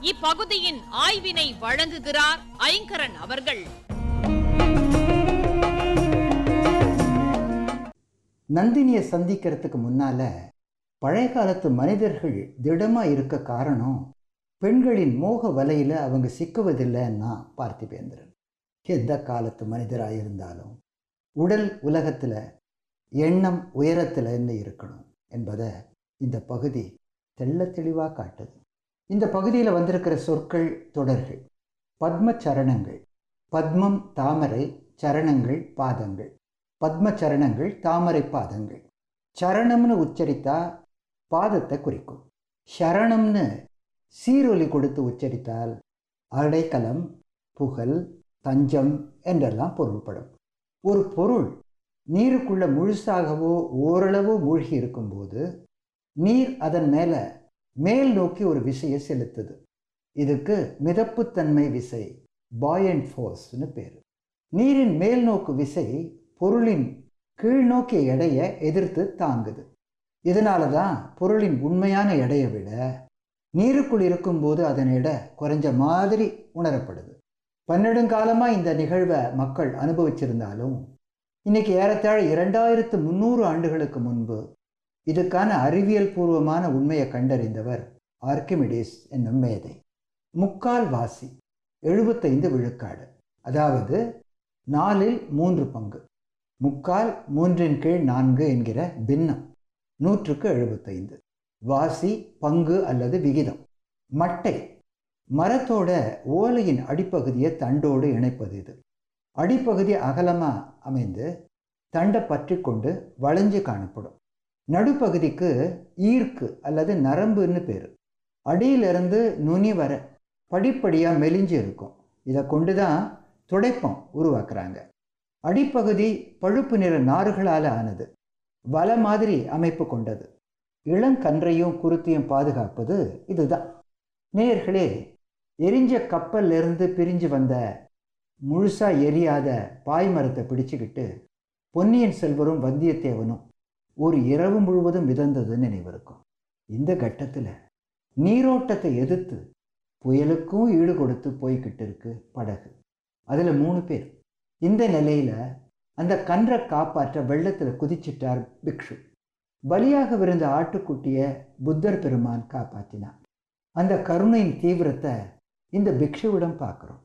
இப்பகுதியின் ஆய்வினை வழங்குகிறார் ஐங்கரன் அவர்கள் நந்தினியை சந்திக்கிறதுக்கு முன்னால பழைய காலத்து மனிதர்கள் திடமா இருக்க காரணம் பெண்களின் மோக வலையில அவங்க சிக்குவதில்லைன்னா பார்த்திபேந்திரன் எந்த காலத்து மனிதராக இருந்தாலும் உடல் உலகத்துல எண்ணம் உயரத்துல இருந்து இருக்கணும் என்பதை இந்த பகுதி தெள்ள தெளிவாக காட்டுது இந்த பகுதியில் வந்திருக்கிற சொற்கள் தொடர்கள் பத்ம சரணங்கள் பத்மம் தாமரை சரணங்கள் பாதங்கள் பத்ம சரணங்கள் தாமரை பாதங்கள் சரணம்னு உச்சரித்தா பாதத்தை குறிக்கும் சரணம்னு சீரொலி கொடுத்து உச்சரித்தால் அடைக்கலம் புகழ் தஞ்சம் என்றெல்லாம் பொருள்படும் ஒரு பொருள் நீருக்குள்ள முழுசாகவோ ஓரளவோ மூழ்கி இருக்கும்போது நீர் அதன் மேலே மேல் நோக்கி ஒரு விசையை செலுத்துது இதுக்கு மிதப்புத்தன்மை விசை பாயண்ட் ஃபோர்ஸ்னு பேர் நீரின் மேல் நோக்கு விசை பொருளின் கீழ்நோக்கிய எடையை எதிர்த்து தாங்குது இதனால தான் பொருளின் உண்மையான எடையை விட நீருக்குள் இருக்கும்போது அதன் எடை குறைஞ்ச மாதிரி உணரப்படுது பன்னெடுங்காலமாக இந்த நிகழ்வை மக்கள் அனுபவிச்சிருந்தாலும் இன்னைக்கு ஏறத்தாழ இரண்டாயிரத்து முந்நூறு ஆண்டுகளுக்கு முன்பு இதுக்கான அறிவியல் பூர்வமான உண்மையை கண்டறிந்தவர் ஆர்கிமிடிஸ் என்னும் மேதை முக்கால் வாசி எழுபத்தைந்து விழுக்காடு அதாவது நாலில் மூன்று பங்கு முக்கால் மூன்றின் கீழ் நான்கு என்கிற பின்னம் நூற்றுக்கு எழுபத்தைந்து வாசி பங்கு அல்லது விகிதம் மட்டை மரத்தோட ஓலையின் அடிப்பகுதியை தண்டோடு இணைப்பது இது அடிப்பகுதி அகலமாக அமைந்து தண்டை பற்றி கொண்டு வளைஞ்சு காணப்படும் நடுப்பகுதிக்கு ஈர்க்கு அல்லது நரம்புன்னு பேர் அடியிலிருந்து நுனி வர படிப்படியாக மெலிஞ்சு இருக்கும் இதை கொண்டு தான் துடைப்பம் உருவாக்குறாங்க அடிப்பகுதி பழுப்பு நிற நாறுகளால் ஆனது வல மாதிரி அமைப்பு கொண்டது இளங்கன்றையும் குருத்தையும் பாதுகாப்பது இதுதான் நேர்களே எரிஞ்ச கப்பல்லிருந்து பிரிஞ்சு வந்த முழுசா எரியாத பாய்மரத்தை பிடிச்சுக்கிட்டு பொன்னியின் செல்வரும் வந்தியத்தேவனும் ஒரு இரவு முழுவதும் மிதந்ததுன்னு நினைவிருக்கும் இந்த கட்டத்தில் நீரோட்டத்தை எதிர்த்து புயலுக்கும் ஈடு கொடுத்து போய்கிட்டு இருக்கு படகு அதில் மூணு பேர் இந்த நிலையில் அந்த கன்றை காப்பாற்ற வெள்ளத்தில் குதிச்சிட்டார் பிக்ஷு பலியாக விருந்த ஆட்டுக்குட்டியை புத்தர் பெருமான் காப்பாற்றினார் அந்த கருணையின் தீவிரத்தை இந்த பிக்ஷுவிடம் பார்க்குறோம்